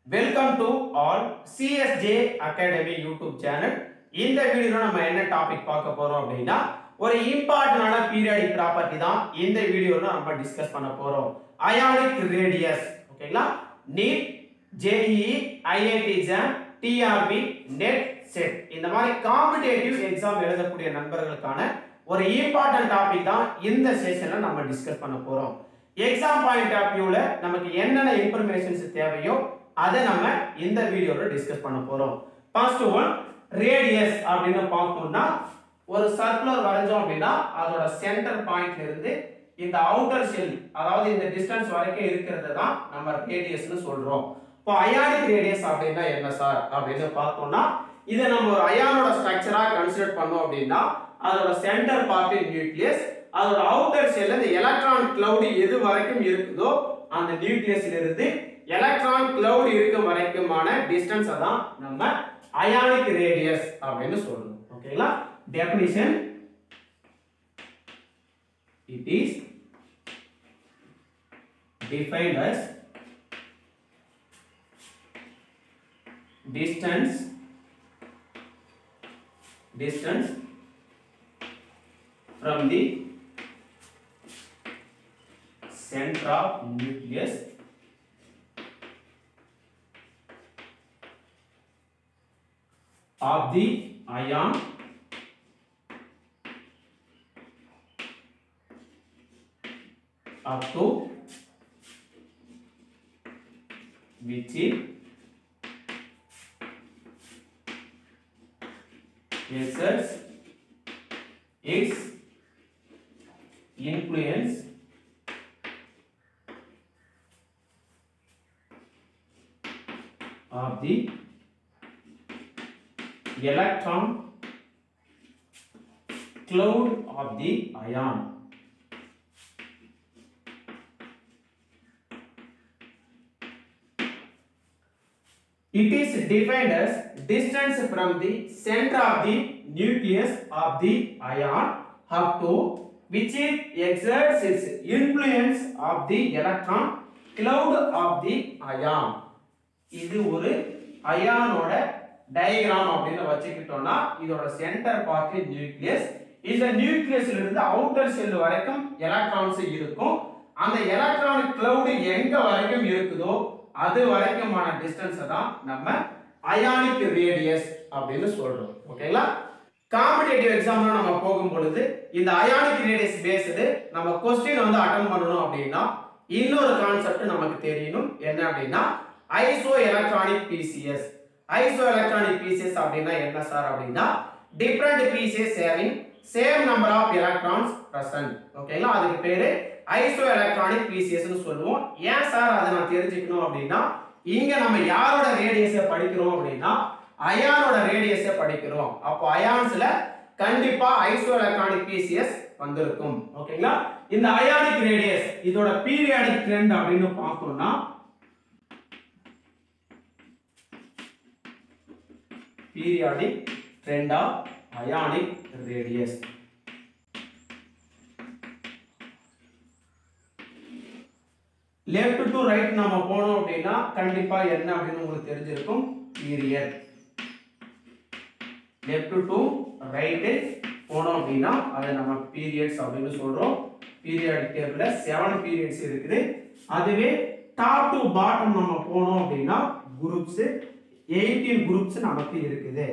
Welcome to all CSJ academy YouTube channel இந்த வீடியோல நம்ம என்ன டாபிக் பார்க்க போறோம் அப்படின்னா ஒரு இம்பார்ட்டன்டான பீரியாடிக் ப்ராப்பர்ட்டி தான் இந்த வீடியோல நம்ம டிஸ்கஸ் பண்ண போறோம் அயானிக் ரேடியஸ் ஓகேங்களா NEET JEE IIT exam TRB NET SET இந்த மாதிரி காம்படிட்டிவ் எக்ஸாம் எழுதக்கூடிய நண்பர்களுக்கான ஒரு இம்பார்ட்டன்ட் டாபிக் தான் இந்த செஷன்ல நம்ம டிஸ்கஸ் பண்ண போறோம் எக்ஸாம் பாயிண்ட் ஆஃப் வியூல நமக்கு என்னென்ன இன்ஃபர்மேஷன்ஸ் தேவையோ அதை நம்ம இந்த வீடியோல டிஸ்கஸ் பண்ண போறோம் ஃபர்ஸ்ட் ஒன் ரேடியஸ் அப்படின்னு பார்த்தோம்னா ஒரு சர்க்குலர் வரைஞ்சோம் அப்படின்னா அதோட சென்டர் பாயிண்ட்ல இருந்து இந்த அவுட்டர் ஷெல் அதாவது இந்த டிஸ்டன்ஸ் வரைக்கும் இருக்கிறது தான் நம்ம ரேடியஸ்னு சொல்றோம் இப்போ அயானிக் ரேடியஸ் அப்படின்னா என்ன சார் அப்படின்னு பார்த்தோம்னா இதை நம்ம ஒரு அயானோட ஸ்ட்ரக்சரா கன்சிடர் பண்ணோம் அப்படின்னா அதோட சென்டர் பார்ட் நியூக்ளியஸ் அதோட அவுட்டர் ஷெல்ல இந்த எலக்ட்ரான் கிளவுட் எது வரைக்கும் இருக்குதோ அந்த நியூக்ளியஸ்ல இருந்து எலக்ட்ரான் கிளவுட் இருக்கும் வரைக்குமான டிஸ்டன்ஸ் தான் நம்ம அயானிக் ரேடியஸ் அப்படின்னு சொல்லணும் ஓகேங்களா definition it is defined as distance distance from the center of nucleus of the ion up to which is exerts its influence of the electron cloud of the ion It is defined as distance from the center of the nucleus of the ion up to which it exerts its influence of the electron cloud of the ion. இது ஒரு அயானோட diagram அப்படின்னு வச்சுக்கிட்டோம்னா இதோட centre part nucleus இந்த நியூக்ளியஸ்ல இருந்து outer செல் வரைக்கும் electrons இருக்கும் அந்த எலக்ட்ரானிக் கிளவுட் எங்க வரைக்கும் இருக்குதோ அது வரைக்குமான டிஸ்டன்ஸ் தான் நம்ம அயானிக் ரேடியஸ் அப்படின்னு சொல்றோம் ஓகேங்களா காம்படிட்டிவ் எக்ஸாம்ல நம்ம போகும் பொழுது இந்த அயானிக் ரேடியஸ் பேஸ்டு நம்ம கொஸ்டின் வந்து அட்டன் பண்ணணும் அப்படின்னா இன்னொரு கான்செப்ட் நமக்கு தெரியணும் என்ன அப்படின்னா isoelectronic species isoelectronic species அப்படின்னா என்ன சார் அப்படின்னா டிஃப்ரெண்ட் பிசிஎஸ் சேவிங் same number of electrons present ஓகேங்களா அதுக்கு பேரு ஐசோ எலக்ட்ரானிக் பிசிஎஸ்னு சொல்லுவோம் ஏன் சார் அதை நான் தெரிஞ்சுக்கணும் அப்படின்னா இங்க நம்ம யாரோட ரேடியஸை படிக்கிறோம் அப்படின்னா அயானோட ரேடியஸை படிக்கிறோம் அப்போ அயான்ஸ்ல கண்டிப்பா ஐசோ எலக்ட்ரானிக் பிசிஎஸ் வந்திருக்கும் ஓகேங்களா இந்த அயானிக் ரேடியஸ் இதோட பீரியாடிக் ட்ரெண்ட் அப்படின்னு பார்த்தோம்னா periodic trend of ionic radius left to right நம்ம போனோம் அப்படின்னா கண்டிப்பா என்ன அப்படின்னு உங்களுக்கு தெரிஞ்சிருக்கும் பீரியட் லெஃப்ட் டு ரைட் போனோம் அப்படின்னா அதை நம்ம பீரியட்ஸ் அப்படின்னு சொல்றோம் பீரியாடிக் டேபிள்ல செவன் பீரியட்ஸ் இருக்குது அதுவே டாப் டு பாட்டம் நம்ம போனோம் அப்படின்னா குரூப்ஸ் எயிட்டீன் குரூப்ஸ் நமக்கு இருக்குது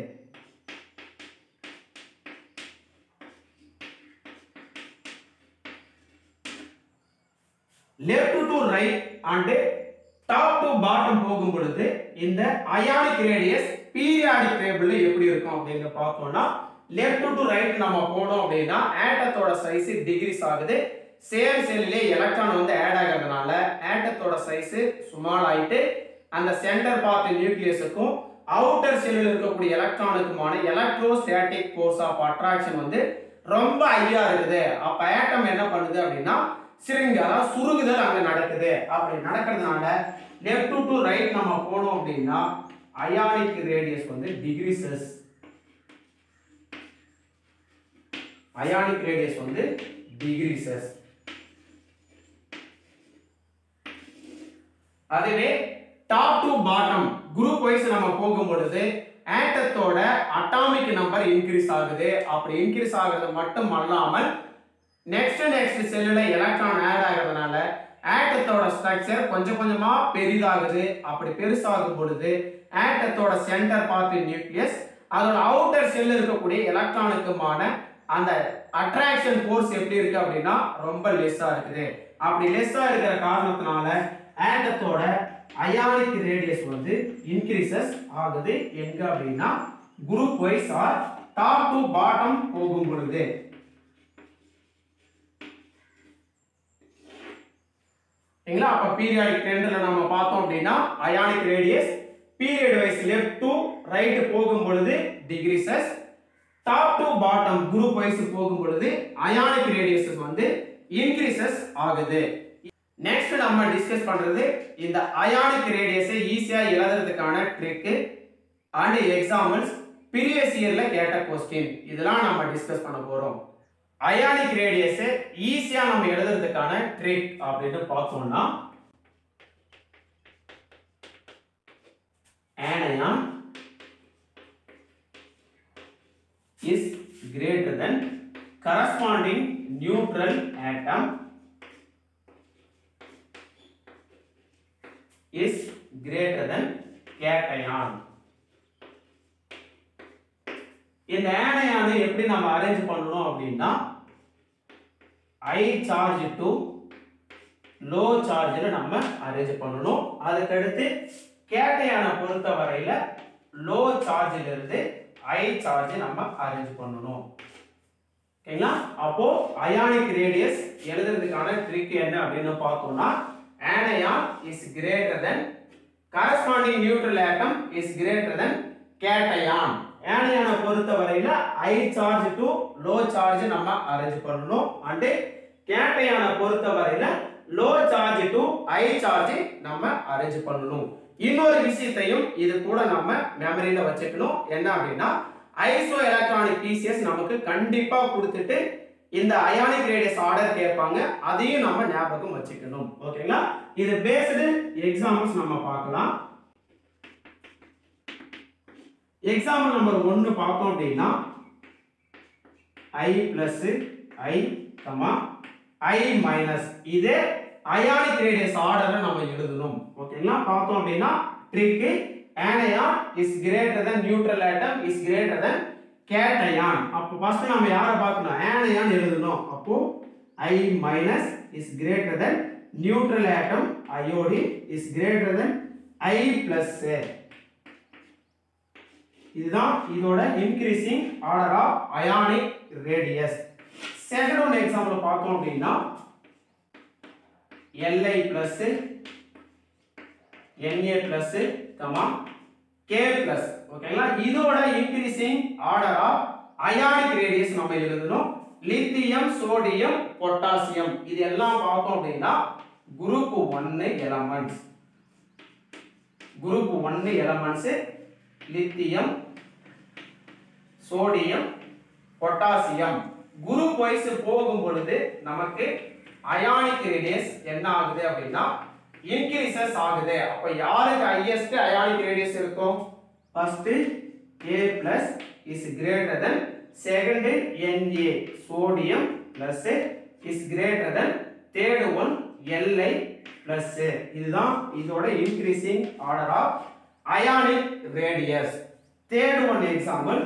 left to right and top to bottom போகும் பொழுது இந்த அயானிக் ரேடியஸ் பீரியாடிக் டேபிள்ல எப்படி இருக்கும் அப்படின்னு பார்த்தோம்னா லெஃப்ட் டு ரைட் நம்ம போனோம் அப்படின்னா ஆட்டத்தோட சைஸ் டிகிரிஸ் ஆகுது சேம் செல்லிலே எலக்ட்ரான் வந்து ஆட் ஆகிறதுனால ஆட்டத்தோட சைஸ் ஸ்மால் ஆயிட்டு அந்த சென்டர் பார்ட் நியூக்ளியஸுக்கும் அவுட்டர் செல்லில் இருக்கக்கூடிய எலக்ட்ரானுக்குமான எலக்ட்ரோஸ்டாட்டிக் ஃபோர்ஸ் ஆஃப் அட்ராக்ஷன் வந்து ரொம்ப ஹையா இருக்குது அப்ப ஆட்டம் என்ன பண்ணுது அப்படின்னா சிரிங்க அதாவது சுருங்குதல் அங்க நடக்குது அப்படி நடக்கிறதுனால லெஃப்ட் டு ரைட் நம்ம போனோம் அப்படின்னா அயானிக் ரேடியஸ் வந்து டிகிரிசஸ் அயானிக் ரேடியஸ் வந்து டிகிரிசஸ் அதுவே top to bottom group wise நம்ம போகும் பொழுது ஆட்டத்தோட அட்டாமிக் நம்பர் இன்க்ரீஸ் ஆகுது அப்படி இன்க்ரீஸ் ஆகுறது மட்டும் அல்லாமல் நெக்ஸ்ட் நெக்ஸ்ட் செல்லுல எலக்ட்ரான் ஆட் ஆகிறதுனால ஆட்டத்தோட ஸ்ட்ரக்சர் கொஞ்சம் கொஞ்சமா பெரிதாகுது அப்படி பெருசாகும் பொழுது ஆட்டத்தோட சென்டர் பார்ட் நியூக்ளியஸ் அதோட அவுட்டர் செல் இருக்கக்கூடிய எலக்ட்ரானுக்குமான அந்த அட்ராக்ஷன் ஃபோர்ஸ் எப்படி இருக்கு அப்படின்னா ரொம்ப லெஸ்ஸா இருக்குது அப்படி லெஸ்ஸா இருக்கிற காரணத்தினால ஆட்டத்தோட அயானிக் ரேடியஸ் வந்து இன்க்ரீசஸ் ஆகுது எங்க அப்படின்னா group wise or top to bottom போகும் பொழுது சரிங்களா அப்ப பீரியாடிக் ட்ரெண்ட்ல நம்ம பார்த்தோம் அப்படின்னா ionic radius period wise left to right போகும் பொழுது decreases top to bottom group wise போகும் பொழுது அயானிக் ரேடியஸ் வந்து இன்க்ரீசஸ் ஆகுது நெக்ஸ்ட் நம்ம டிஸ்கஸ் பண்றது இந்த அயானிக் ரேடியஸை ஈஸியா எழுதுறதுக்கான ட்ரிக் அண்ட் எக்ஸாம்பிள்ஸ் ப்ரீவியஸ் இயர்ல கேட்ட கொஸ்டின் இதெல்லாம் நம்ம டிஸ்கஸ் பண்ண போறோம் அயானிக் ரேடியஸை ஈஸியா நம்ம எழுதுறதுக்கான ட்ரிக் அப்படின்னு பார்த்தோம்னா anion is greater than corresponding neutral atom is greater than cation இந்த ஆனையானு எப்படி நம்ம அரேஞ்ச் பண்ணணும் அப்படின்னா ஐ சார்ஜ் டு லோ சார்ஜில் நம்ம அரேஞ்ச் பண்ணணும் அதுக்கடுத்து கேட்டையான பொறுத்த வரையில லோ சார்ஜில் இருந்து ஐ சார்ஜ் நம்ம அரேஞ்ச் பண்ணணும் ஓகேங்களா அப்போ அயானிக் ரேடியஸ் எழுதுறதுக்கான ட்ரிக் என்ன அப்படின்னு பார்த்தோம்னா anion is greater than corresponding neutral atom is greater than cation ஆனியானை பொறுத்த வரையில high charge to low charge நம்ம அரேஞ்ச் பண்ணணும் அண்ட் கேட்டையான பொறுத்த வரையில low charge to high charge நம்ம அரேஞ்ச் பண்ணணும் இன்னொரு விஷயத்தையும் இது கூட நம்ம மெமரியில வச்சுக்கணும் என்ன அப்படின்னா ஐசோ எலக்ட்ரானிக் பிசிஎஸ் நமக்கு கண்டிப்பா கொடுத்துட்டு இந்த அயானிக் ரேடியஸ் ஆர்டர் கேட்பாங்க அதையும் நம்ம ஞாபகம் வச்சுக்கணும் ஓகேங்களா இது பேஸ்டு எக்ஸாம்பிள்ஸ் நம்ம பார்க்கலாம் எக்ஸாம்பிள் நம்பர் ஒன்று பார்த்தோம் அப்படின்னா I plus I comma I minus இதே அயானிக் ரேடியஸ் ஆர்டரை நம்ம எழுதணும் ஓகேங்களா பார்த்தோம் அப்படின்னா trick anion is greater than neutral atom is greater than cation அப்போ ஃபர்ஸ்ட் நம்ம யாரை பார்க்கணும் anion எழுதணும் அப்போ I minus is greater than neutral atom iodine is greater than I plus இதுதான் இதோட increasing order of ionic radius second one example பார்த்தோம் அப்படின்னா Li plus Na plus comma K plus ஓகேங்களா இதோட increasing order of ionic radius நம்ம எழுதணும் lithium sodium potassium இது எல்லாம் பார்த்தோம் அப்படின்னா குரூப் ஒன்னு எலமெண்ட்ஸ் குரூப் ஒன்னு elements lithium sodium potassium group wise போகும் பொழுது நமக்கு அயானிக் ரேடியஸ் என்ன ஆகுது அப்படின்னா இன்க்ரீசஸ் ஆகுது அப்ப யாருக்கு ஹையஸ்ட் அயானிக் ரேடியஸ் இருக்கும் first A plus is greater than second Na sodium plus is greater than third one Li plus இதுதான் இதோட increasing order of ionic radius third one example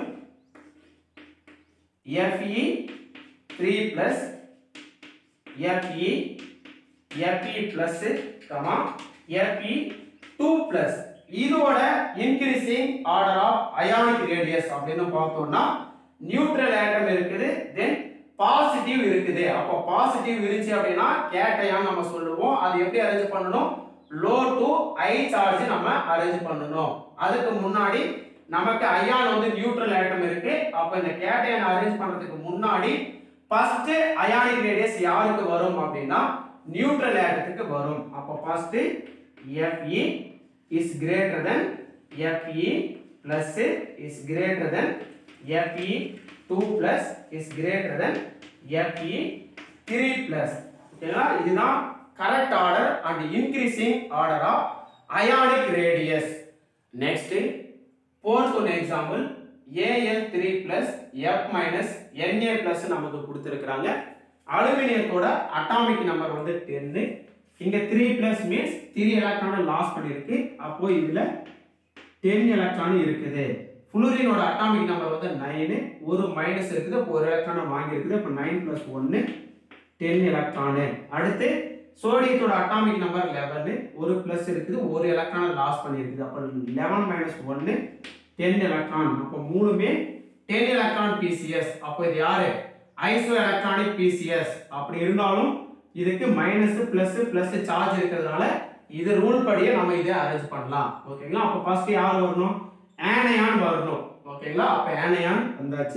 Fe 3 plus Fe Fe plus comma Fe 2 plus இதோட increasing order of ionic radius அப்படின்னு பார்த்தோம்னா neutral atom இருக்குது தென் positive இருக்குது அப்போ positive இருந்துச்சு அப்படின்னா கேட்டையான் நம்ம சொல்லுவோம் அது எப்படி அரேஞ்ச் பண்ணணும் லோ டு ஐ சார்ஜ் நம்ம அரேஞ்ச் பண்ணணும் அதுக்கு முன்னாடி நமக்கு அயான் வந்து நியூட்ரல் ஆட்டம் இருக்கு அப்போ இந்த கேட்டையான் அரேஞ்ச் பண்றதுக்கு முன்னாடி ஃபர்ஸ்ட் அயானிக் ரேடியஸ் யாருக்கு வரும் அப்படின்னா நியூட்ரல் ஆட்டத்துக்கு வரும் அப்போ first Fe is greater than Fe plus is greater than Fe 2 plus is greater than Fe 3 plus ஓகேங்களா இதுதான் correct order and increasing order of ionic radius next fourth one example Al3 plus F minus Na plus நமக்கு கொடுத்திருக்காங்க அலுமினியத்தோட atomic number வந்து 10 இங்க 3 plus means 3 electron loss பண்ணிருக்கு அப்போ இதுல 10 electron இருக்குது புளூரினோட அட்டாமிக் நம்பர் வந்து 9 ஒரு மைனஸ் இருக்குது அப்போ ஒரு எலக்ட்ரான் வாங்கி இருக்குது அப்போ 9 பிளஸ் ஒன்று டென் எலக்ட்ரானு அடுத்து சோடியத்தோட அட்டாமிக் நம்பர் 11 ஒரு பிளஸ் இருக்குது ஒரு எலக்ட்ரான் லாஸ் பண்ணியிருக்குது அப்போ 11 மைனஸ் ஒன்று டென் எலக்ட்ரான் அப்போ மூணுமே டென் எலக்ட்ரான் பிசிஎஸ் அப்போ இது யாரு ஐசோ எலக்ட்ரானிக் பிசிஎஸ் அப்படி இருந்தாலும் இதுக்கு மைனஸ் பிளஸ் பிளஸ் சார்ஜ் இருக்கிறதுனால இது ரூல் படியே நம்ம இதை அரேஞ்ச் பண்ணலாம் ஓகேங்களா அப்போ ஃபர்ஸ்ட் யார் வரணும் ஆனையான் வரணும் ஓகேங்களா அப்போ ஆனையான் வந்தாச்சு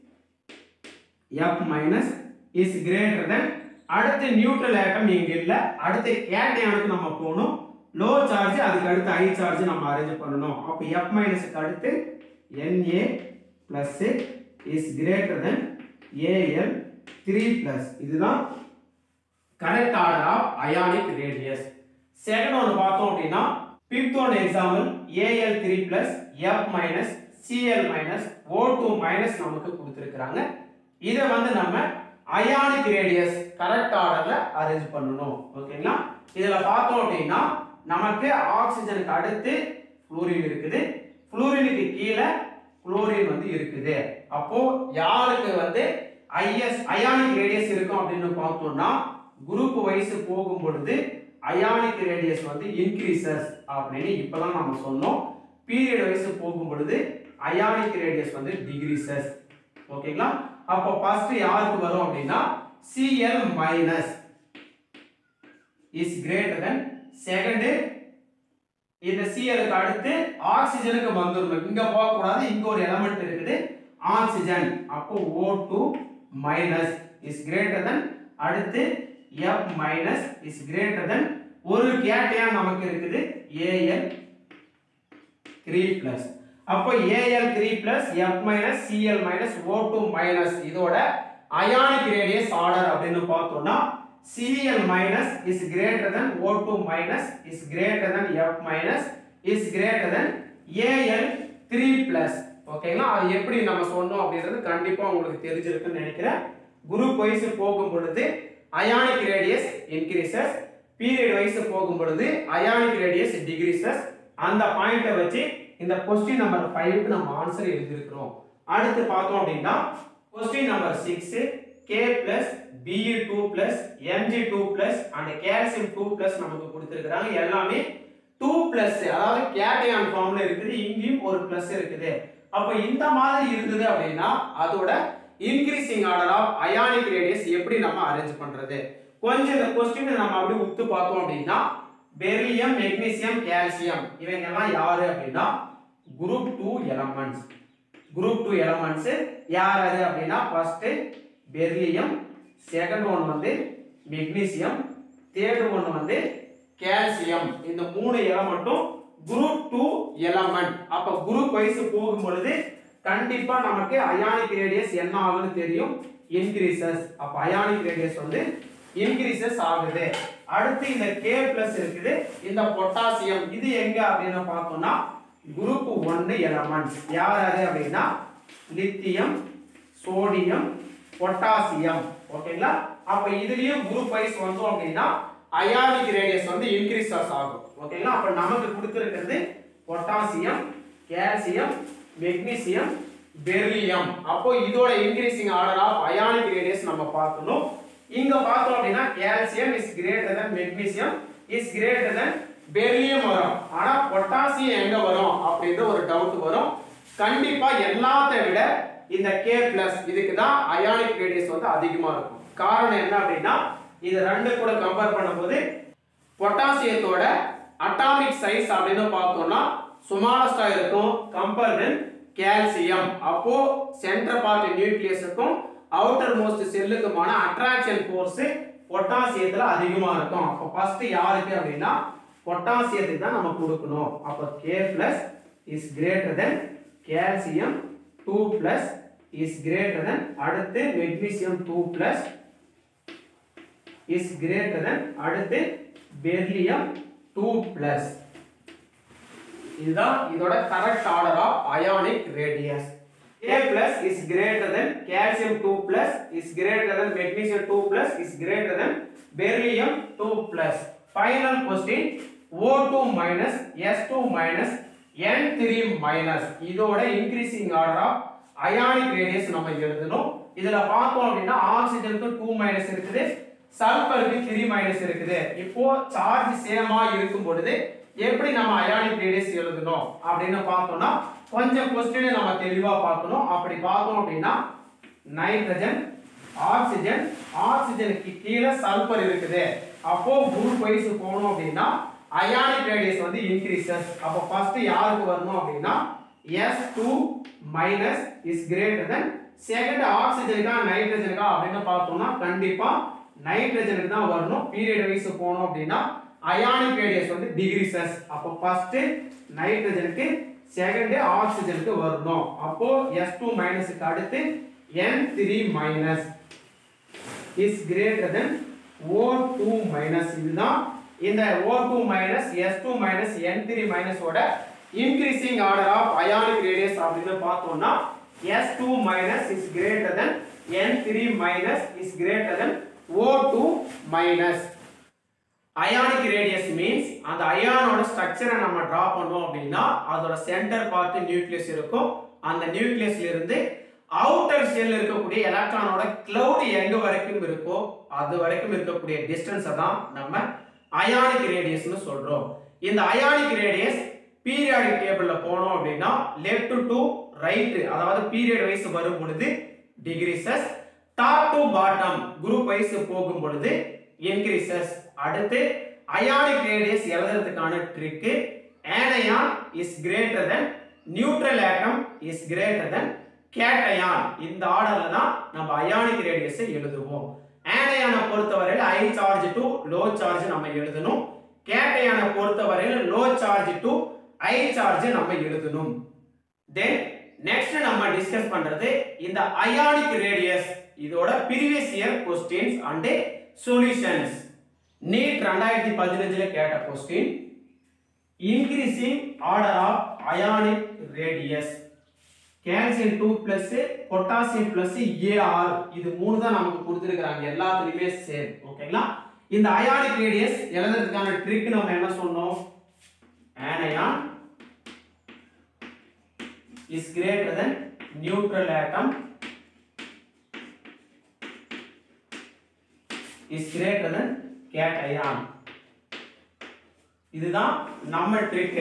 F minus is greater than அடுத்து நியூட்ரல் ஆட்டம் இங்க இல்ல அடுத்து கேட்டையானுக்கு நம்ம போகணும் லோ சார்ஜ் அதுக்கு அடுத்து ஹை சார்ஜ் நம்ம அரேஞ்ச் பண்ணணும் அப்போ எஃப் மைனஸ்க்கு அடுத்து Na plus is greater than A L three plus இதுதான் correct order of ionic radius second ஒன்று பார்த்தோம் அப்படின்னா fifth one example A L three plus F minus C L minus O two minus நமக்கு கொடுத்துருக்குறாங்க இதை வந்து நம்ம அயானிக் ரேடியஸ் கரெக்ட் ஆர்டர்ல அரேஞ்ச் பண்ணணும் ஓகேங்களா இதுல பார்த்தோம் அப்படின்னா நமக்கு ஆக்சிஜனுக்கு அடுத்து குளோரின் இருக்குது குளோரினுக்கு கீழே குளோரின் வந்து இருக்குது அப்போ யாருக்கு வந்து ஐஎஸ் அயானிக் ரேடியஸ் இருக்கும் அப்படின்னு பார்த்தோம்னா குரூப் வைஸ் போகும் பொழுது அயானிக் ரேடியஸ் வந்து இன்க்ரீசஸ் அப்படின்னு இப்பதான் நம்ம சொன்னோம் பீரியட் வைஸ் போகும் பொழுது அயானிக் ரேடியஸ் வந்து டிகிரீசஸ் ஓகேங்களா அப்போ ஃபர்ஸ்ட் யாருக்கு வரும் அப்படின்னா Cl minus is greater than second இந்த சிஎலுக்கு அடுத்து ஆக்சிஜனுக்கு வந்துடணும் இங்க போக கூடாது இங்க ஒரு எலமெண்ட் இருக்குது ஆக்சிஜன் அப்போ O2 minus is greater than அடுத்து F minus is greater than ஒரு கேட்டையான் நமக்கு இருக்குது Al 3 பிளஸ் அப்போ Al 3 plus F minus Cl minus O2 minus இதோட அயானிக் ரேடியஸ் ஆர்டர் அப்படின்னு பார்த்தோம்னா Cl minus is greater than O2 minus is greater than F minus is greater than Al 3 plus ஓகேங்களா அது எப்படி நம்ம சொன்னோம் அப்படின்றது கண்டிப்பா உங்களுக்கு தெரிஞ்சிருக்குன்னு நினைக்கிறேன் குரூப் வைஸ் போகும் பொழுது ionic radius increases period wise போகும் பொழுது அயானிக் ரேடியஸ் டிகிரீசஸ் அந்த பாயிண்ட்டை வச்சு இந்த கொஸ்டின் நம்பர் ஃபைவ்க்கு நம்ம ஆன்சர் எழுதியிருக்கிறோம் அடுத்து பார்த்தோம் அப்படின்னா question number six K plus Be2 plus Mg2 plus and calcium 2 plus நமக்கு கொடுத்திருக்காங்க எல்லாமே 2 plus அதாவது கேட்டையான் ஃபார்ம்ல இருக்குது இங்கேயும் ஒரு plus இருக்குது அப்ப இந்த மாதிரி இருந்தது அப்படின்னா அதோட increasing order of ionic radius எப்படி நம்ம அரேஞ்ச் பண்றது கொஞ்சம் இந்த கொஸ்டின் நம்ம அப்படி உத்து பார்த்தோம் அப்படின்னா பெரிலியம் மெக்னீசியம் கால்சியம் இவங்க எல்லாம் யாரு அப்படின்னா group two elements group two elements யார் அது அப்படின்னா ஃபர்ஸ்ட் பெர்லியம் செகண்ட் ஒன் வந்து மெக்னீசியம் தேர்ட் ஒன் வந்து கால்சியம் இந்த மூணு எலமெண்ட்டும் குரூப் டூ எலமெண்ட் அப்ப குரூப் வைஸ் போகும் பொழுது கண்டிப்பா நமக்கு அயானிக் ரேடியஸ் என்ன ஆகுன்னு தெரியும் இன்க்ரீசஸ் அப்ப அயானிக் ரேடியஸ் வந்து இன்க்ரீசஸ் ஆகுது அடுத்து இந்த கே பிளஸ் இருக்குது இந்த பொட்டாசியம் இது எங்க அப்படின்னு பார்த்தோம்னா குரூப் ஒன்னு எலமெண்ட்ஸ் யார் அது அப்படின்னா லித்தியம் சோடியம் பொட்டாசியம் ஓகேங்களா அப்ப இதுலயும் குரூப் வைஸ் வந்தோம் அப்படின்னா அயானிக் ரேடியஸ் வந்து இன்க்ரீசஸ் ஆகும் ஓகேங்களா அப்ப நமக்கு கொடுத்திருக்கிறது பொட்டாசியம் கால்சியம் மெக்னீசியம் பெர்லியம் அப்போ இதோட increasing order of ionic radius நம்ம பார்க்கணும் இங்க பார்த்தோம் அப்படின்னா calcium is greater than magnesium is greater than beryllium வரும் ஆனா பொட்டாசியம் எங்க வரும் அப்படின்ற ஒரு டவுட் வரும் கண்டிப்பா எல்லாத்தை விட இந்த K பிளஸ் இதுக்கு தான் அயானிக் ரேடியஸ் வந்து அதிகமா இருக்கும் காரணம் என்ன அப்படின்னா இது ரெண்டு கூட கம்பேர் பண்ணும்போது பொட்டாசியத்தோட அட்டாமிக் சைஸ் அப்படின்னு பார்த்தோம்னா சுமாரஸ்டா இருக்கும் கம்பேர் தென் கால்சியம் அப்போ சென்டர் பார்ட் நியூக்ளியஸுக்கும் அவுட்டர் மோஸ்ட் செல்லுக்குமான அட்ராக்ஷன் ஃபோர்ஸ் பொட்டாசியத்துல அதிகமா இருக்கும் அப்போ ஃபர்ஸ்ட் யாருக்கு அப்படின்னா பொட்டாசியத்துக்கு தான் நம்ம கொடுக்கணும் அப்போ K plus is greater than calcium two plus is greater than அடுத்து magnesium two plus is greater than அடுத்து பெர்லியம் டூ பிளஸ் இதுதான் இதோட correct order of ionic radius A plus is greater than calcium 2 plus is greater than magnesium 2 plus is greater than beryllium 2 plus. Final question O2 minus S2 minus N3 minus இதோட increasing order of ionic radius நம்ம எழுதணும் இதுல பார்த்தோம் அப்படின்னா ஆக்சிஜனுக்கு 2 minus இருக்குது சல்பருக்கு 3 minus இருக்குது இப்போ charge சேமா இருக்கும் பொழுது எப்படி நம்ம அயானிக் ரேடியஸ் எழுதணும் அப்படின்னு பார்த்தோம்னா கொஞ்சம் கொஸ்டினை நம்ம தெளிவா பார்க்கணும் அப்படி பார்த்தோம் அப்படின்னா நைட்ரஜன் ஆக்சிஜன் ஆக்சிஜனுக்கு கீழே சல்பர் இருக்குது அப்போ குரூப் வைஸ் போகணும் அப்படின்னா அயானிக் ரேடியஸ் வந்து இன்க்ரீசஸ் அப்போ ஃபர்ஸ்ட் யாருக்கு வரணும் அப்படின்னா S two minus is greater than second ஆக்சிஜனுக்கா நைட்ரஜனுக்கா அப்படின்னு பார்த்தோம்னா கண்டிப்பா நைட்ரஜனுக்கு தான் வரணும் பீரியட் வைஸ் போனோம் அப்படின்னா அயானிக் ரேடியஸ் வந்து டிகிரிசஸ் அப்போ ஃபர்ஸ்ட் நைட்ரஜனுக்கு செகண்ட் ஆக்சிஜனுக்கு வரணும் அப்போ எஸ் டூ மைனஸுக்கு அடுத்து N three minus is greater than O two minus இதுதான் இந்த O two minus S two minus N three மைனஸோட increasing order of ionic radius அப்படின்னு பார்த்தோம்னா S two minus is greater than N three minus is greater than O two minus ionic radius means அந்த அயானோட ஸ்ட்ரக்சரை நம்ம draw பண்ணோம் அப்படின்னா அதோட சென்டர் பார்த்து நியூக்ளியஸ் இருக்கும் அந்த நியூக்ளியஸ்ல இருந்து அவுட்டர் ஷெல் இருக்கக்கூடிய எலக்ட்ரானோட கிளவுட் எங்க வரைக்கும் இருக்கோ அது வரைக்கும் இருக்கக்கூடிய டிஸ்டன்ஸை தான் நம்ம அயானிக் ரேடியஸ்னு சொல்றோம் இந்த அயானிக் ரேடியஸ் பீரியாடிக் டேபிள்ல போனோம் அப்படின்னா லெஃப்ட் டு ரைட் அதாவது பீரியட் வைஸ் வரும் பொழுது decreases top to bottom group wise போகும் பொழுது இன்க்ரீசஸ் அடுத்து அயானிக் ரேடியஸ் எழுதுறதுக்கான trick anion is greater than neutral atom is greater than cation இந்த ஆர்டர்ல தான் நம்ம அயானிக் ரேடியஸை எழுதுவோம் ஆனையான பொறுத்தவரையில் high charge to low charge நம்ம எழுதணும் கேட்டையான பொறுத்தவரையில் low charge to high charge நம்ம எழுதணும் தென் நெக்ஸ்ட் நம்ம டிஸ்கஸ் பண்றது இந்த அயானிக் ரேடியஸ் இதோட previous year questions and solutions NEET ரெண்டாயிரத்தி பதினஞ்சுல கேட்ட question increasing order of ionic radius calcium two plus potassium plus A R இது மூணு தான் நமக்கு கொடுத்துருக்காங்க எல்லாத்துலயுமே சேம் ஓகேங்களா இந்த அயானிக் ரேடியஸ் எழுதுறதுக்கான ட்ரிக் நம்ம என்ன சொன்னோம் anion is greater than neutral atom is greater than cation இதுதான் நம்ம ட்ரிக்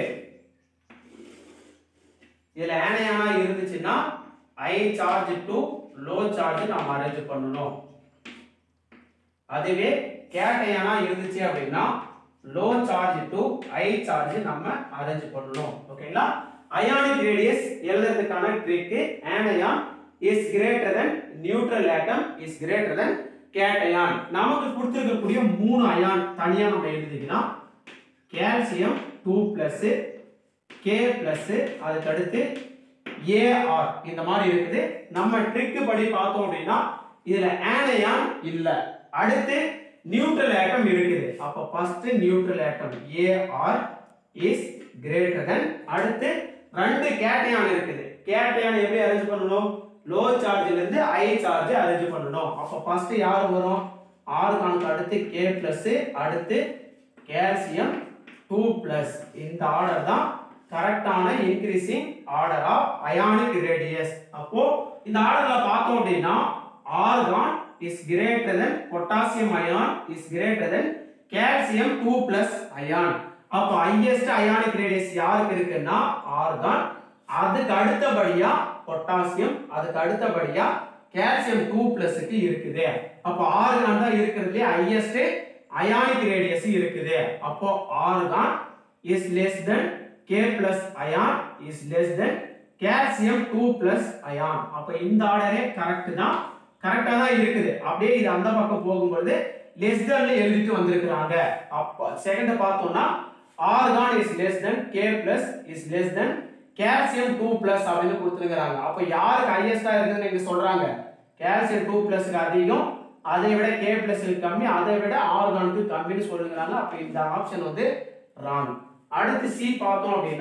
இதுல ஆனையானா இருந்துச்சுன்னா high charge to low charge நம்ம அரேஞ்ச் பண்ணணும் அதுவே கேட்டையானா இருந்துச்சு அப்படின்னா low charge to high charge நம்ம அரேஞ்ச் பண்ணணும் ஓகேங்களா அயானிக் ரேடியஸ் எழுதுறதுக்கான trick anion is greater than neutral atom is greater than cation நமக்கு கொடுத்துருக்கக்கூடிய மூணு அயான் தனியா நம்ம எழுதிக்கலாம் calcium two plus K plus அதுக்கு அடுத்து ஏஆர் இந்த மாதிரி இருக்குது நம்ம ட்ரிக் படி பார்த்தோம் அப்படின்னா இதுல ஆனையான் இல்ல அடுத்து நியூட்ரல் ஆட்டம் இருக்குது அப்ப first neutral atom A R is greater than அடுத்து ரெண்டு கேட்டையான் இருக்குது கேட்டையான் எப்படி அரேஞ்ச் பண்ணணும் லோ சார்ஜ்ல இருந்து ஹை சார்ஜ் அரேஞ்ச் பண்ணணும் அப்ப ஃபர்ஸ்ட் யார் வரும் ஆர்கானுக்கு அடுத்து கே பிளஸ் அடுத்து கால்சியம் டூ பிளஸ் இந்த ஆர்டர் தான் கரெக்டான increasing order of ionic radius அப்போ இந்த ஆர்டர்ல பார்த்தோம் அப்படின்னா argon is greater than potassium ion is greater than calcium two plus ion அப்போ ஹையஸ்ட் அயானிக் ரேடியஸ் யாருக்கு இருக்குன்னா ஆர்கான் அதுக்கு அடுத்தபடியா பொட்டாசியம் அதுக்கு அடுத்தபடியா கால்சியம் டூ பிளஸ்க்கு இருக்குது அப்போ ஆர்கான் தான் இருக்கிறதுலே ஹையஸ்ட் அயானிக் ரேடியஸ் இருக்குது அப்போ argon is less than K plus ion is less than calcium 2 plus ion அப்ப இந்த ஆர்டரே கரெக்ட் தான் கரெக்டா தான் இருக்குது அப்படியே இது அந்த பக்கம் போகும்போது லெஸ் தென்ல எழுதிட்டு வந்திருக்காங்க அப்ப செகண்ட் பார்த்தோம்னா argon is less than K plus is less than calcium 2 plus அப்படின்னு கொடுத்துருக்காங்க அப்ப யாருக்கு ஹையஸ்டா இருக்குதுன்னு இங்க சொல்றாங்க calcium 2 பிளஸ்க்கு அதிகம் அதை விட K பிளஸ்க்கு கம்மி அதை விட ஆர்கானுக்கு கம்மின்னு சொல்லுங்கிறாங்க அப்ப இந்த ஆப்ஷன் வந்து ராங் அடுத்து சி பார்த்தோம் அப்படின்னா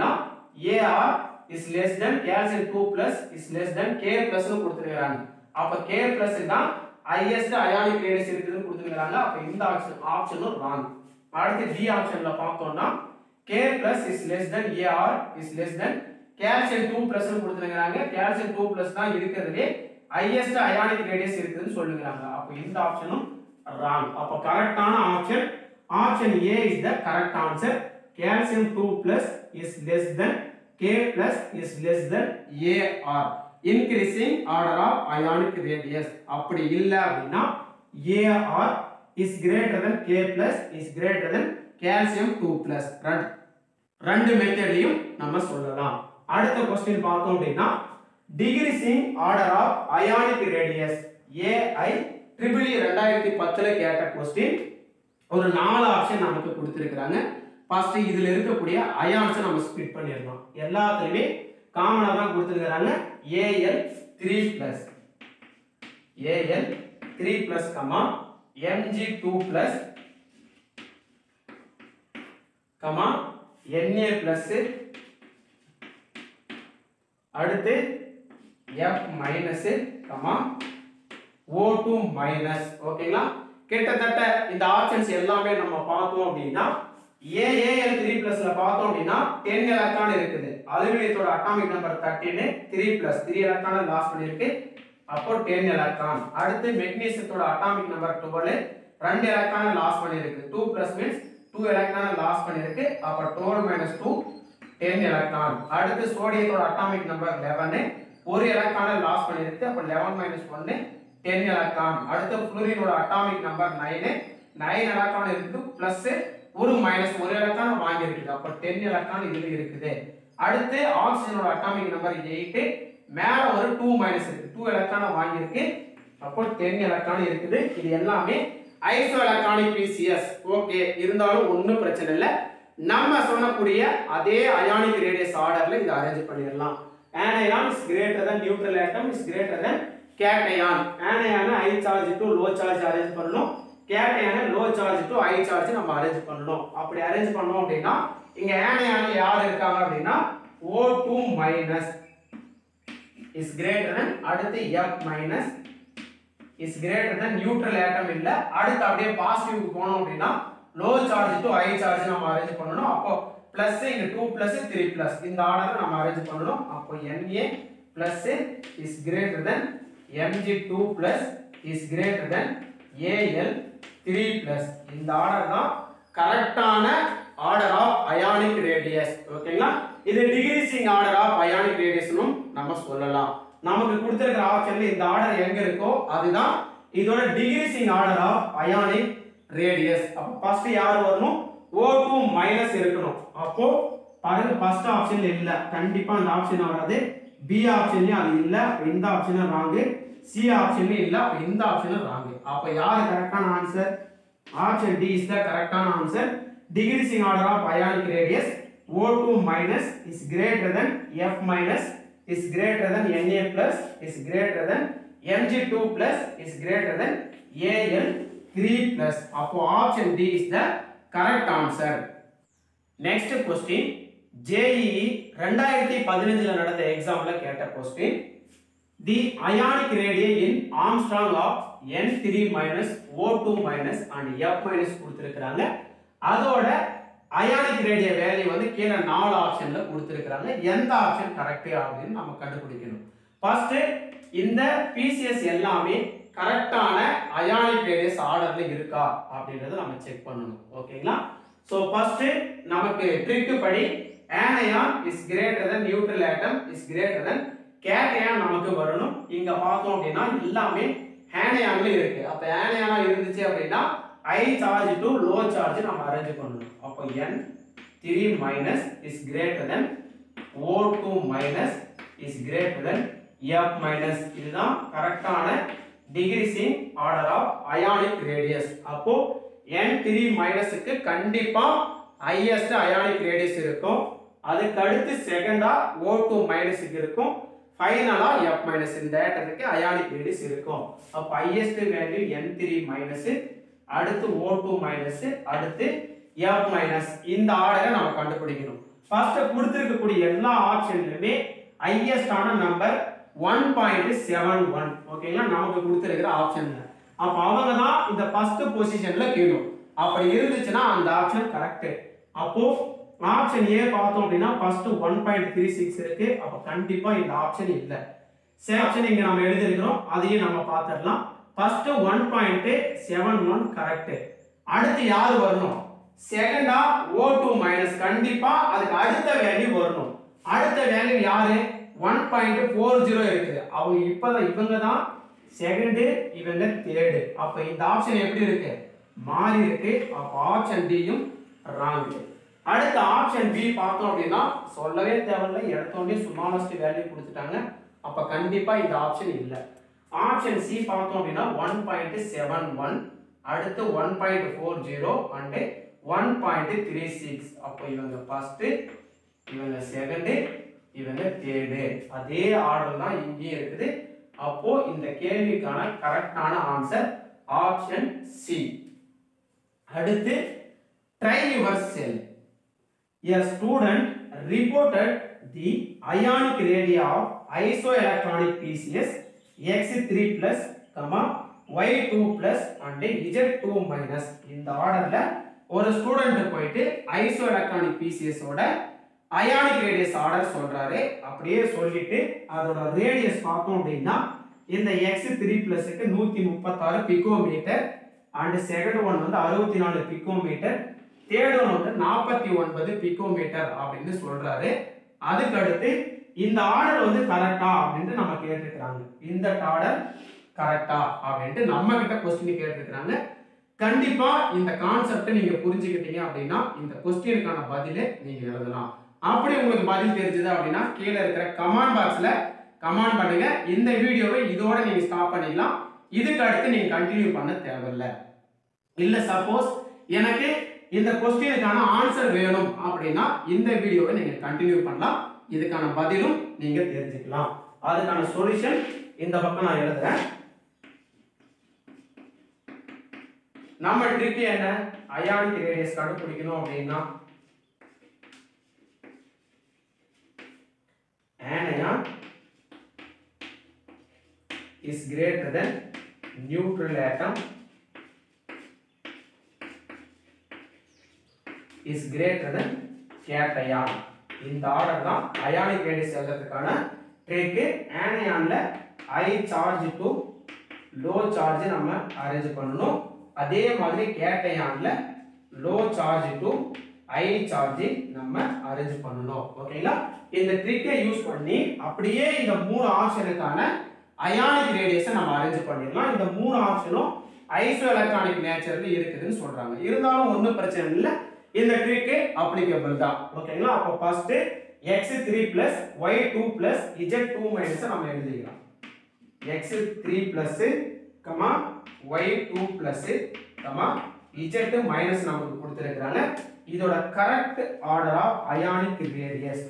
A R is less than calcium two plus is less than K plus கொடுத்துருக்காங்க அப்ப கே பிளஸ் தான் ஹையஸ்ட் அயானிக் ரேடியஸ் இருக்குதுன்னு கொடுத்துருக்காங்க அப்ப இந்த ஆப்ஷன் ஆப்ஷனும் ராங் அடுத்து டி ஆப்ஷன்ல பார்த்தோம்னா K plus is less than A R is less than calcium two plus கொடுத்துருக்காங்க கால்சியம் டூ பிளஸ் தான் இருக்கிறதுலே ஹையஸ்ட் அயானிக் ரேடியஸ் இருக்குதுன்னு சொல்லுகிறாங்க அப்ப இந்த ஆப்ஷனும் ராங் அப்ப கரெக்டான option option A is the correct answer calcium 2 plus is less than K plus is less than AR increasing order of ionic radius அப்படி இல்ல அப்படின்னா AR is greater than K plus is greater than calcium 2 plus ரெண்டு ரெண்டு மெத்தட்லையும் நம்ம சொல்லலாம் அடுத்த question பார்த்தோம் அப்படின்னா decreasing order of ionic radius A I triple ரெண்டாயிரத்தி பத்துல கேட்ட கொஸ்டின் ஒரு நாலு ஆப்ஷன் நமக்கு கொடுத்துருக்குறாங்க ஃபர்ஸ்ட் இதுல இருக்கக்கூடிய அயான்ஸை நம்ம ஸ்பிட் பண்ணிடலாம் எல்லாத்துலயுமே காமனா தான் கொடுத்துருக்காங்க A L three plus A L three plus comma M G two plus comma N A plus அடுத்து F minus comma O two minus ஓகேங்களா கிட்டத்தட்ட இந்த ஆப்ஷன்ஸ் எல்லாமே நம்ம பார்த்தோம் அப்படின்னா ஏஏஎல் த்ரீ பிளஸ்ல பார்த்தோம் அப்படின்னா டென் எலக்ட்ரான் இருக்குது அலுமினியத்தோட அட்டாமிக் நம்பர் தேர்ட்டின்னு three plus three electron loss பண்ணிருக்கு அப்போ டென் எலக்ட்ரான் அடுத்து மெக்னீசியத்தோட அட்டாமிக் நம்பர் டுவெல் ரெண்டு எலக்ட்ரான் லாஸ் பண்ணிருக்கு two plus means two electron loss பண்ணிருக்கு அப்போ twelve minus two ten electron அடுத்து சோடியத்தோட அட்டாமிக் நம்பர் லெவனு ஒரு எலக்ட்ரானை லாஸ் பண்ணிருக்கு அப்போ லெவன் மைனஸ் ஒன்னு டென் எலக்ட்ரான் அடுத்து ஃப்ளூரினோட atomic number nine nine electron இருக்குது பிளஸ் ஒரு மைனஸ் ஒரு எலக்ட்ரான் வாங்கி இருக்குது அப்போ டென் எலக்ட்ரான் இதுல இருக்குது அடுத்து ஆக்சிஜனோட அட்டாமிக் நம்பர் எயிட்டு மேல ஒரு டூ மைனஸ் இருக்கு டூ எலக்ட்ரான் வாங்கியிருக்கு அப்போ டென் எலக்ட்ரான் இருக்குது இது எல்லாமே ஐசோ எலக்ட்ரானிக் பிசிஎஸ் ஓகே இருந்தாலும் ஒன்றும் பிரச்சனை இல்லை நம்ம சொல்லக்கூடிய அதே அயானிக் ரேடியஸ் ஆர்டர்ல இதை அரேஞ்ச் பண்ணிடலாம் anion is greater than neutral atom is greater than cation anion high charge to low charge arrange பண்ணணும் cation low charge to high charge நம்ம அரேஞ்ச் பண்ணணும் அப்படி அரேஞ்ச் பண்ணோம் அப்படின்னா இங்க anion யார் இருக்காங்க அப்படின்னா O2 minus is greater than அடுத்து F minus is greater than neutral atom இல்ல அடுத்து அப்படியே பாசிட்டிவ்க்கு போனோம் அப்படின்னா low charge to high charge நம்ம அரேஞ்ச் பண்ணணும் அப்போ பிளஸ் இங்க 2 பிளஸ் 3 பிளஸ் இந்த ஆர்டர் நம்ம அரேஞ்ச் பண்ணணும் அப்போ Na plus is greater than Mg2 plus is greater than Al 3 plus இந்த ஆர்டர் தான் கரெக்டான ஆர்டர் ஆஃப் அயானிக் ரேடியஸ் ஓகேங்களா இது டிகிரிசிங் ஆர்டர் ஆஃப் அயானிக் ரேடியஸ்னும் நம்ம சொல்லலாம் நமக்கு கொடுத்திருக்கிற ஆப்ஷன்ல இந்த ஆர்டர் எங்க இருக்கோ அதுதான் இதோட decreasing order of ionic radius அப்போ ஃபர்ஸ்ட் யார் வரணும் O2 மைனஸ் இருக்கணும் அப்போ பாருங்க ஃபர்ஸ்ட் ஆப்ஷன்ல இல்ல கண்டிப்பா அந்த ஆப்ஷன் வராது பி ஆப்ஷன்லயும் அது இல்ல அப்ப இந்த ஆப்ஷனும் ராங்கு சி ஆப்ஷன்லயும் இல்ல அப்ப இந்த ஆப்ஷனும் ராங்கு அப்ப யார் கரெக்டான answer option D is the கரெக்டான answer decreasing order of ionic radius O2 minus is greater than F minus is greater than Na plus is greater than Mg2 plus is greater than Al3 plus அப்போ option D is the correct answer next question JEE ரெண்டாயிரத்தி பதினஞ்சுல நடந்த எக்ஸாம்ல கேட்ட question the ionic radii in angstrom of N three minus O two minus and F minus கொடுத்துருக்குறாங்க அதோட ionic ரேடிய value வந்து கீழே நாலு ஆப்ஷன்ல கொடுத்துருக்குறாங்க எந்த ஆப்ஷன் கரெக்ட் அப்படின்னு நம்ம கண்டுபிடிக்கணும் ஃபர்ஸ்ட் இந்த பிசிஎஸ் எல்லாமே கரெக்டான அயானிக் ரேடியஸ் ஆர்டர்ல இருக்கா அப்படின்றத நம்ம செக் பண்ணணும் ஓகேங்களா ஸோ ஃபர்ஸ்ட் நமக்கு ட்ரிக் படி anion is greater than neutral atom is greater than cation நமக்கு வரணும் இங்க பார்த்தோம் அப்படின்னா எல்லாமே anion இருக்கு அப்ப anion இருந்துச்சு அப்படின்னா high charge to low charge நம்ம அரேஞ்ச் பண்ணணும் அப்போ n 3 minus is greater than O2 minus is greater than F minus இதுதான் கரெக்டான decreasing order of ionic radius அப்போ N3 மைனஸுக்கு கண்டிப்பா ஹையஸ்ட் அயானிக் ரேடியஸ் இருக்கும் அதுக்கு அடுத்து செகண்டா O2 மைனஸுக்கு இருக்கும் ஃபைனலா F மைனஸ் இந்த ஆட்டத்துக்கு அயானிக் ரேடியஸ் இருக்கும் அப்போ ஹையஸ்ட் வேல்யூ N3 மைனஸ் அடுத்து O2 மைனஸ் அடுத்து F மைனஸ் இந்த ஆர்டரை நம்ம கண்டுபிடிக்கணும் ஃபர்ஸ்ட் கொடுத்திருக்கக்கூடிய எல்லா ஆப்ஷன்லயுமே ஹையஸ்டான number one point seven one ஓகேங்களா நமக்கு கொடுத்திருக்கிற ஆப்ஷன்ல அப்ப அவங்க தான் இந்த ஃபர்ஸ்ட் பொசிஷன்ல கீழும் அப்படி இருந்துச்சுன்னா அந்த ஆப்ஷன் கரெக்ட் அப்போ ஆப்ஷன் ஏ பார்த்தோம் அப்படின்னா first one point three six இருக்கு அப்ப கண்டிப்பா இந்த ஆப்ஷன் இல்லை சே ஆப்ஷன் இங்க நம்ம எழுதிருக்கிறோம் அதையும் நம்ம பார்த்துடலாம் first one point seven one correct அடுத்து யார் வரணும் செகண்டா ஓ டூ மைனஸ் கண்டிப்பா அதுக்கு அடுத்த வேல்யூ வரணும் அடுத்த வேல்யூ யாரு ஒன் பாயிண்ட் ஃபோர் ஜீரோ இருக்குது அவங்க இப்பதான் இவங்க தான் செகண்டு இவங்க தேர்டு அப்ப இந்த ஆப்ஷன் எப்படி இருக்கு மாறி இருக்கு அப்ப ஆப்ஷன் டியும் ராங் அடுத்த ஆப்ஷன் பி பார்த்தோம் அப்படின்னா சொல்லவே தேவையில்லை எடுத்தோடனே சுமாலஸ்ட் வேல்யூ கொடுத்துட்டாங்க அப்ப கண்டிப்பா இந்த ஆப்ஷன் இல்லை ஆப்ஷன் சி பார்த்தோம் அப்படின்னா ஒன் பாயிண்ட் செவன் ஒன் அடுத்து one point four zero and one point three six அப்போ இவங்க ஃபர்ஸ்ட் இவங்க செகண்டு இவங்க தேர்டு அதே ஆர்டர் தான் இங்கேயும் இருக்குது அப்போ இந்த கேள்விக்கான கரெக்டான ஆன்சர் ஆப்ஷன் சி அடுத்து try yourself A student reported the ionic radii of isoelectronic PCS X3 plus, comma, Y2 plus and Z2 minus இந்த ஆர்டர்ல ஒரு ஸ்டூடெண்ட் போயிட்டு ஐசோ எலக்ட்ரானிக் பிசிஎஸ் ஓட அயானிக் ரேடியஸ் ஆர்டர் சொல்றாரு அப்படியே சொல்லிட்டு அதோட ரேடியஸ் பார்த்தோம் அப்படின்னா இந்த எக்ஸ் த்ரீ பிளஸுக்கு நூத்தி முப்பத்தாறு பிகோமீட்டர் அண்ட் செகண்ட் ஒன் வந்து அறுபத்தி நாலு பிகோமீட்டர் தேர்ட் ஒன் வந்து நாற்பத்தி ஒன்பது பிகோமீட்டர் அப்படின்னு சொல்றாரு அதுக்கு அடுத்து இந்த ஆர்டர் வந்து கரெக்டா அப்படின்ட்டு நம்ம கேட்டிருக்கிறாங்க இந்த ஆர்டர் கரெக்டா அப்படின்ட்டு நம்ம கிட்ட கொஸ்டின் கேட்டிருக்கிறாங்க கண்டிப்பா இந்த கான்செப்ட் நீங்க புரிஞ்சுக்கிட்டீங்க அப்படின்னா இந்த கொஸ்டினுக்கான பதிலை நீங்க எழுதலாம் அப்படி உங்களுக்கு பதில் தெரிஞ்சது அப்படின்னா கீழே இருக்கிற கமெண்ட் பாக்ஸ்ல கமெண்ட் பண்ணுங்க இந்த வீடியோவை இதோட நீங்க ஸ்டாப் பண்ணிக்கலாம் இதுக்கு அடுத்து நீங்க கண்டினியூ பண்ண தேவையில்லை இல்ல சப்போஸ் எனக்கு இந்த கொஸ்டினுக்கான ஆன்சர் வேணும் அப்படின்னா இந்த வீடியோவை நீங்க கண்டினியூ பண்ணலாம் இதுக்கான பதிலும் நீங்க தெரிஞ்சுக்கலாம் அதுக்கான சொல்யூஷன் இந்த பக்கம் நான் எழுதுறேன் நம்ம ட்ரிக் என்ன அயானிக் ரேடியஸ் கண்டுபிடிக்கணும் அப்படின்னா anion is greater than neutral atom is greater than cation இந்த ஆர்டர் தான் அயானிக் ரேடியஸ் எழுதுறதுக்கான ட்ரிக் ஆனியான்ல high charge to low charge நம்ம அரேஞ்ச் பண்ணணும் அதே மாதிரி கேட்டையான்ல low charge to high charge நம்ம அரேஞ்ச் பண்ணணும் ஓகேங்களா இந்த ட்ரிக்கை யூஸ் பண்ணி அப்படியே இந்த மூணு ஆப்ஷனுக்கான அயானிக் ரேடியஸை நம்ம அரேஞ்ச் பண்ணிடலாம் இந்த மூணு ஆப்ஷனும் ஐசோ எலக்ட்ரானிக் நேச்சர்ல இருக்குதுன்னு சொல்றாங்க இருந்தாலும் ஒன்றும் பிரச்சனை இல்லை இந்த ட்ரிக்கு அப்ளிகபிள் தான் ஓகேங்களா அப்போ first X three plus Y two plus Z two minus நம்ம எழுதிக்கலாம் X three plus comma Y two plus comma Z minus நமக்கு கொடுத்துருக்குறாங்க இதோட correct order of ionic radius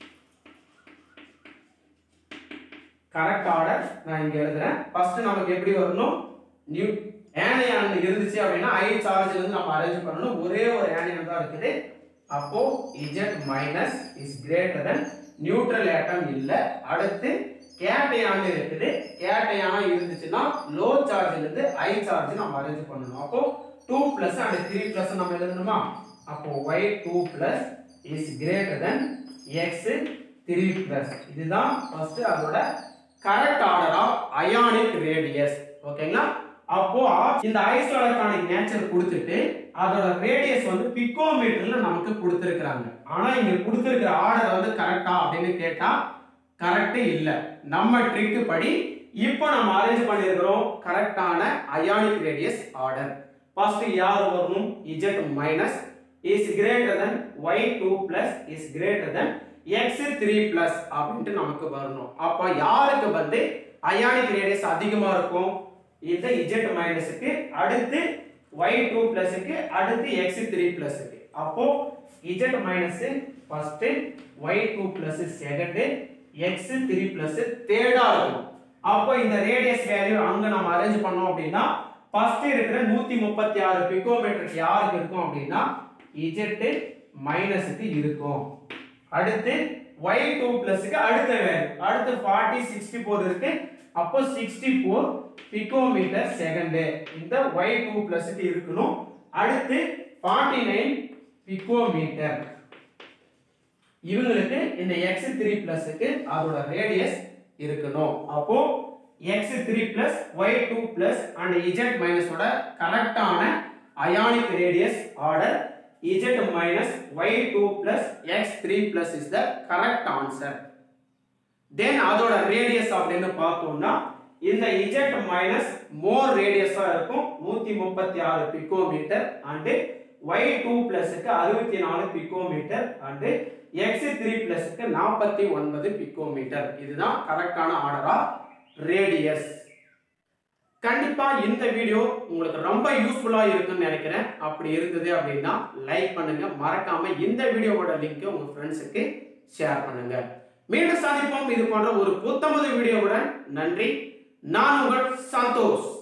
correct order நான் இங்க எழுதுறேன் ஃபர்ஸ்ட் நமக்கு எப்படி வரணும் நியூ ஆனியான் இருந்துச்சு அப்படின்னா ஐ சார்ஜ்ல இருந்து நம்ம அரேஞ்ச் பண்ணணும் ஒரே ஒரு ஆனியான் தான் இருக்குது அப்போ Z minus is greater than neutral atom இல்ல அடுத்து கேட்டையான் இருக்குது கேட்டையானா இருந்துச்சுன்னா லோ சார்ஜ்ல இருந்து ஐ சார்ஜ் நம்ம அரேஞ்ச் பண்ணணும் அப்போ 2 பிளஸ் அண்ட் 3 பிளஸ் நம்ம எழுதணுமா அப்போ y 2 plus is greater than x 3 plus இதுதான் ஃபர்ஸ்ட் அதோட correct order of ionic radius ஓகேங்களா அப்போ இந்த ஐசோஎலக்ட்ரானிக் நேச்சர் கொடுத்துட்டு அதோட ரேடியஸ் வந்து பிக்கோமீட்டர்ல நமக்கு கொடுத்துருக்காங்க ஆனா இங்க கொடுத்துருக்கிற ஆர்டர் வந்து கரெக்டா அப்படின்னு கேட்டா கரெக்ட் இல்ல நம்ம ட்ரிக் படி இப்போ நம்ம அரேஞ்ச் பண்ணியிருக்கிறோம் கரெக்டான அயானிக் ரேடியஸ் ஆர்டர் ஃபர்ஸ்ட் யார் வரணும் z minus is greater than y two plus is greater than X three plus அப்படின்ட்டு நமக்கு வரணும் அப்போ யாருக்கு வந்து அயானிக் ரேடியஸ் அதிகமா இருக்கும் இந்த z மைனஸுக்கு அடுத்து y டூ பிளஸுக்கு அடுத்து எக்ஸ் த்ரீ பிளஸுக்கு அப்போ z minus first y two plus second X three plus தேர்டா இருக்கும் அப்போ இந்த ரேடியஸ் வேல்யூ அங்க நம்ம அரேஞ்ச் பண்ணோம் அப்படின்னா ஃபர்ஸ்ட் இருக்கிற நூத்தி முப்பத்தி ஆறு பிகோமீட்டருக்கு யாருக்கு இருக்கும் அப்படின்னா z மைனஸுக்கு இருக்கும் அடுத்து y டூ பிளஸ்க்கு அடுத்த வேல்யூ அடுத்து ஃபார்ட்டி சிக்ஸ்டி ஃபோர் இருக்கு அப்போ சிக்ஸ்டி ஃபோர் பிகோமீட்டர் செகண்ட் இந்த y டூ பிளஸ்க்கு இருக்கணும் அடுத்து ஃபார்ட்டி நைன் பிகோமீட்டர் இவங்களுக்கு இந்த எக்ஸ் த்ரீ பிளஸ்க்கு அதோட ரேடியஸ் இருக்கணும் அப்போ x three plus Y two plus and z மைனஸோட கரெக்டான ionic radius order z minus y two plus x three plus is the correct answer then அதோட ரேடியஸ் அப்படின்னு பார்த்தோம்னா இந்த இஜெட் மைனஸ் மோர் ரேடியஸா இருக்கும் நூத்தி முப்பத்தி ஆறு பிகோமீட்டர் அண்டு ஒய் டூ பிளஸுக்கு அறுபத்தி நாலு பிகோமீட்டர் அண்டு எக்ஸ் த்ரீ பிளஸுக்கு நாற்பத்தி ஒன்பது பிகோமீட்டர் இதுதான் கரெக்டான ஆர்டர் ஆஃப் ரேடியஸ் கண்டிப்பா இந்த வீடியோ உங்களுக்கு ரொம்ப யூஸ்ஃபுல்லா இருக்குன்னு நினைக்கிறேன் அப்படி இருந்தது அப்படின்னா லைக் பண்ணுங்க மறக்காம இந்த வீடியோவோட லிங்க் உங்க ஃப்ரெண்ட்ஸுக்கு ஷேர் பண்ணுங்க மீண்டும் சந்திப்போம் இது போன்ற ஒரு புத்தமது வீடியோவுடன் நன்றி நான் உங்கள் சந்தோஷ்